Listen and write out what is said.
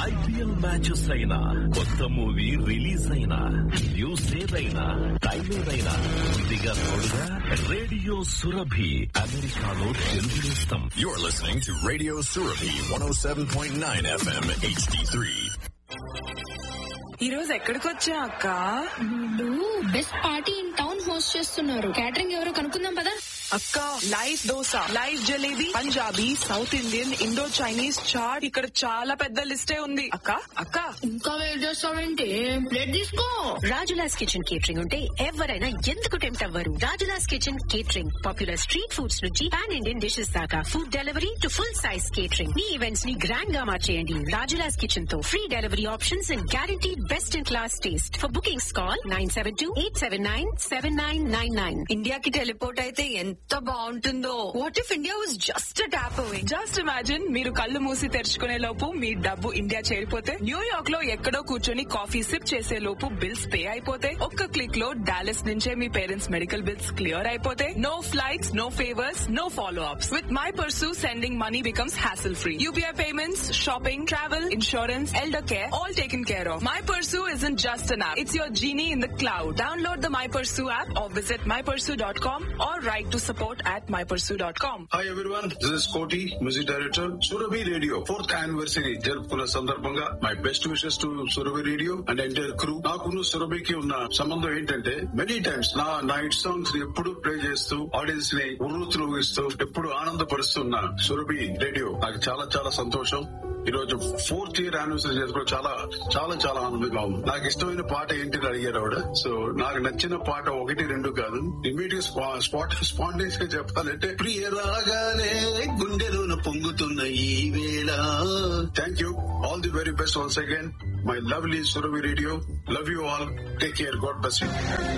IPL matches అయినా కొత్త movie release అయినా న్యూస్ ఏదైనా టైం ఏదైనా ఇదిగా తోడుగా రేడియో సురభి అమెరికాలో తెలుగు నేస్తం You're listening to Radio Surabi 107.9 FM HD3. ఈ రోజు ఎక్కడికి వచ్చా అక్క వీళ్ళు best party in town host చేస్తున్నారు క్యాటరింగ్ ఎవరో కనుక్కుందాం పదా అక్క live dosa live jalebi Punjabi south Indian Indo Chinese chaat ఇక్కడ చాలా పెద్ద లిస్టే ఉంది అక్క అక్క ఇంకా వెయిట్ చేస్తావేంటి ప్లేట్ తీసుకో రాజులాస్ కిచెన్ కేటరింగ్ ఉంటే ఎవరైనా ఎందుకు టెంప్ట్ అవ్వరు Rajulas kitchen catering popular street foods నుంచి పాన్ ఇండియన్ డిషెస్ దాకా food delivery to full size catering మీ ఈవెంట్స్ ని గ్రాండ్ గా మార్చేయండి రాజులాస్ కిచెన్ తో free delivery options and guarantee best in class taste for bookings call nine seven two eight seven nine seven nine nine nine ఇండియాకి teleport అయితే ఎంత బాగుంటుందో what if India was just tap away just imagine మీరు కళ్ళు మూసి తెరుచుకునే లోపు మీ డబ్బు India చేరిపోతే New York లో ఎక్కడో కూర్చొని కాఫీ సిప్ చేసే లోపు బిల్స్ పే అయిపోతే ఒక్క క్లిక్ లో డాలస్ నుంచే మీ పేరెంట్స్ మెడికల్ బిల్స్ క్లియర్ అయిపోతే no flights no favours no follow ups with my pursue sending money becomes hassle free UPI payments shopping travel insurance elder care all taken care of my pursue isn't just an app. It's your genie in the cloud. Download the My Pursue app or visit mypursue.com or write to support at mypursue.com. Hi everyone this is Koti music director Surabhi radio fourth anniversary జరుపుకున్న సందర్భంగా my best wishes to Surabhi radio and entire crew నాకున్న సురభికి ఉన్న సంబంధం ఏంటంటే many times నా నా hit songs ని ఎప్పుడు ప్లే చేస్తూ ఆడియన్స్ ని ఉర్రూతులోగిస్తూ ఎప్పుడు ఆనందపరుస్తున్న సురభి రేడియో నాకు చాలా చాలా సంతోషం ఈ రోజు ఫోర్త్ ఇయర్ యానివర్సరీ చేసుకోవడం చాలా చాలా చాలా ఆనందంగా ఉంది నాకు ఇష్టమైన పాట ఏంటి అని అడిగారు ఆవిడ సో నాకు నచ్చిన పాట ఒకటి రెండు కాదు ఇమీడియట్ స్పాట్ స్పాంటేస్ గా చెప్పాలంటే ప్రియ రాగానే గుండెలోన పొంగుతున్న ఈ వేళ thank you all the very best once again my lovely Surabhi radio love you all take care god best